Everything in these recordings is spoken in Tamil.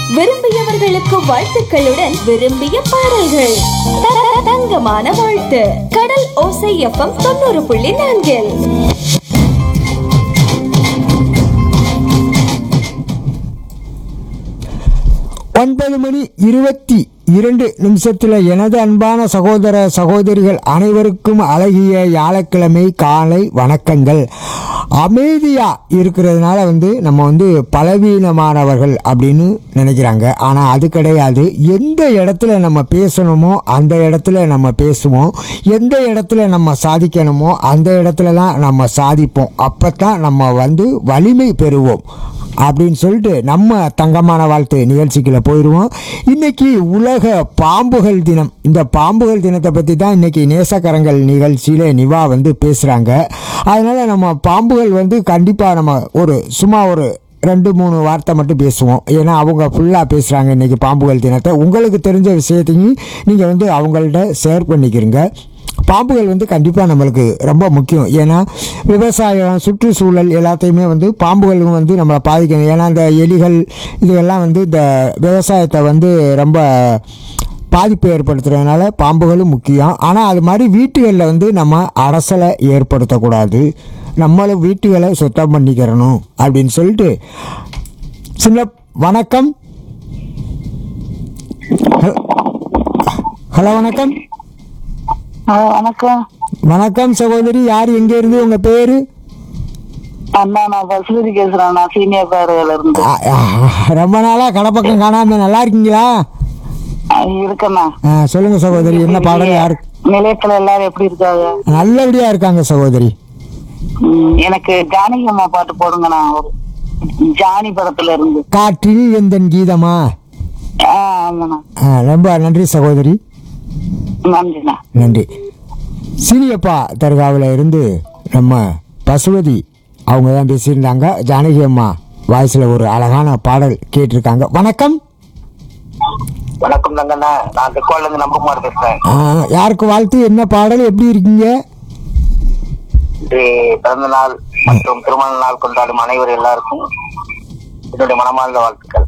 விரும்பியவர்களுக்கு வாழ்த்துக்களுடன் விரும்பிய பாடல்கள் த- தங்கமான வாழ்த்து கடல் ஓசை எஃப்எம் தொண்ணூறு புள்ளி நான்கில் ஒன்பது மணி இருபத்தி இரண்டு நிமிஷத்தில் எனது அன்பான சகோதர சகோதரிகள் அனைவருக்கும் அழகிய வியாழக்கிழமை காலை வணக்கங்கள் அமைதியாக இருக்கிறதுனால வந்து நம்ம வந்து பலவீனமானவர்கள் அப்படின்னு நினைக்கிறாங்க ஆனால் அது கிடையாது எந்த இடத்துல நம்ம பேசணுமோ அந்த இடத்துல நம்ம பேசுவோம் எந்த இடத்துல நம்ம சாதிக்கணுமோ அந்த இடத்துல தான் நம்ம சாதிப்போம் அப்போ தான் நம்ம வந்து வலிமை பெறுவோம் அப்படின்னு சொல்லிட்டு நம்ம தங்கமான வாழ்த்து நிகழ்ச்சிக்குள்ள போயிடுவோம் இன்னைக்கு உலக பாம்புகள் தினம் இந்த பாம்புகள் தினத்தை பற்றி தான் இன்னைக்கு நேசக்கரங்கள் நிகழ்ச்சியில் நிவா வந்து பேசுகிறாங்க அதனால் நம்ம பாம்புகள் வந்து கண்டிப்பாக நம்ம ஒரு சும்மா ஒரு ரெண்டு மூணு வார்த்தை மட்டும் பேசுவோம் ஏன்னா அவங்க ஃபுல்லாக பேசுகிறாங்க இன்றைக்கி பாம்புகள் தினத்தை உங்களுக்கு தெரிஞ்ச விஷயத்தையும் நீங்கள் வந்து அவங்கள்ட்ட ஷேர் பண்ணிக்கிறீங்க பாம்புகள் வந்து கண்டிப்பாக நம்மளுக்கு ரொம்ப முக்கியம் ஏன்னா விவசாயம் சுற்றுச்சூழல் எல்லாத்தையுமே வந்து பாம்புகளும் வந்து நம்மளை பாதிக்கணும் ஏன்னா இந்த எலிகள் இதெல்லாம் வந்து இந்த விவசாயத்தை வந்து ரொம்ப பாதிப்பு ஏற்படுத்துறதுனால பாம்புகளும் முக்கியம் ஆனால் அது மாதிரி வீட்டுகளில் வந்து நம்ம அரசலை ஏற்படுத்தக்கூடாது நம்மளும் வீட்டுகளை சுத்தம் பண்ணிக்கிறணும் அப்படின்னு சொல்லிட்டு சின்ன வணக்கம் ஹலோ- ஹலோ வணக்கம் ஆ, வணக்கம் வணக்கம் சகோதரி யார் எங்க இருந்து உங்க பேரு அண்ணா நான் பசுபதி பேசுறேன் நான் சீனியர் பேருல இருந்து ஆ, ஆ, ரொம்ப நாளா கடப்பக்கம் காணாம நல்லா இருக்கீங்களா ஆ, இருக்கேண்ணா ஆ, சொல்லுங்க சகோதரி என்ன பாடல் யாரு நிலையத்துல எல்லாரும் எப்படி இருக்காங்க நல்லபடியா இருக்காங்க சகோதரி ம், எனக்கு ஜானகி அம்மா பாட்டு போடுங்கண்ணா ஒரு ஜானி படத்துல இருந்து காற்றில் எந்தன் கீதமா ஆ, ஆமாண்ணா ஆ, ரொம்ப நன்றி சகோதரி நன்றிண்ணா நன்றி சீனியப்பா தர்காவில் இருந்து நம்ம பசுபதி அவங்க தான் பேசியிருந்தாங்க ஜானகி அம்மா வாய்ஸில் ஒரு அழகான பாடல் கேட்டிருக்காங்க வணக்கம் வணக்கம் தங்கண்ணா நான் தெக்கோல இருந்து நம்பகுமார் பேசுறேன் ஆ, யாருக்கு வாழ்த்து என்ன பாடல் எப்படி இருக்கீங்க இன்று பிறந்த நாள் மற்றும் திருமண நாள் கொண்டாடும் அனைவர் எல்லாருக்கும் என்னுடைய மனமார்ந்த வாழ்த்துக்கள்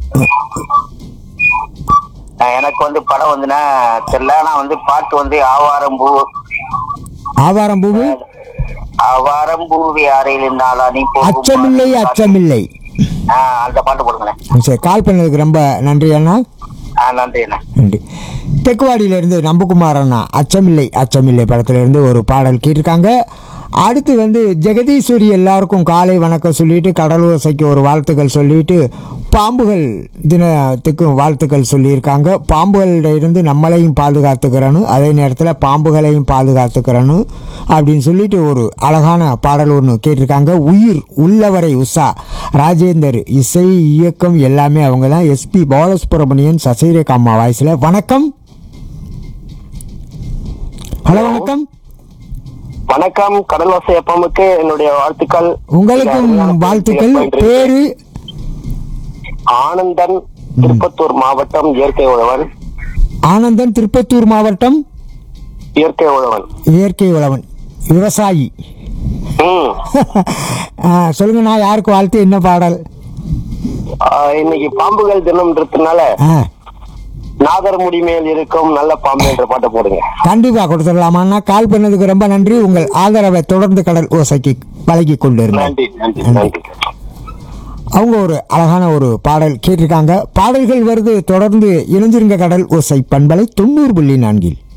அஹ் எனக்கு வந்து படம் வந்துன்னா தெரியல ஆனா வந்து பாட்டு வந்து ஆவாரம்பூ ஆவாரம் பூவு ஆவாரம் பூவி அறையில் நாளானி போகும் அச்சமில்லை பாட்டு. அச்சமில்லை ஆஹ் அந்த பாட்டு போடுங்களேன் சரி கால் பண்ணதுக்கு ரொம்ப நன்றி அண்ணா ஆஹ் நன்றி அண்ணா நன்றி தெக்குவாடியிலேருந்து நம்பகுமார் அண்ணா அச்சமில்லை அச்சமில்லை படத்துலேருந்து ஒரு பாடல் கேட்டிருக்காங்க அடுத்து வந்து ஜெகதீஸ்வரி எல்லாருக்கும் காலை வணக்கம் சொல்லிட்டு கடலோசைக்கு ஒரு வாழ்த்துக்கள் சொல்லிட்டு பாம்புகள் தினத்துக்கும் வாழ்த்துக்கள் சொல்லியிருக்காங்க பாம்புகளிட இருந்து நம்மளையும் பாதுகாத்துக்கிறணும் அதே நேரத்தில் பாம்புகளையும் பாதுகாத்துக்கிறணும் அப்படின்னு சொல்லிட்டு ஒரு அழகான பாடல் ஒன்று கேட்டிருக்காங்க உயிர் உள்ளவரை உஷா ராஜேந்தர் இசை இயக்கம் எல்லாமே அவங்க தான் எஸ்பி பாலசுப்ரமணியன் சசிரேகா அம்மா வாய்ஸில் வணக்கம் ஹலோ வணக்கம் வணக்கம் கடலோசை எப்பமுக்கு என்னுடைய வாழ்த்துக்கள் உங்களுக்கும் வாழ்த்துக்கள் பேரு ஆனந்தன் திருப்பத்தூர் மாவட்டம் இயற்கை உழவன் ஆனந்தன் திருப்பத்தூர் மாவட்டம் இயற்கை உழவன் இயற்கை உழவன் விவசாயி ம் ஆ, சொல்லுங்க நான் யாருக்கு வாழ்த்து என்ன பாடல் ஆஹ் இன்னைக்கு பாம்புகள் தினம்ன்றதுனால ஆ நாகர்முடி மேல் இருக்கும் நல்ல பாம்பு என்ற பாட்டை போடுங்க கண்டிப்பாக கொடுத்துடலாமாண்ணா கால் பண்ணதுக்கு ரொம்ப நன்றி உங்கள் ஆதரவை தொடர்ந்து கடல் ஓசைக்கு பழகி கொண்டு இருந்தேன் நன்றி நன்றி நன்றி அவங்க ஒரு அழகான ஒரு பாடல் கேட்டிருக்காங்க பாடல்கள் வருது தொடர்ந்து இணைஞ்சிருங்க கடல் ஓசை பண்பலை தொண்ணூறு புள்ளி நான்கில்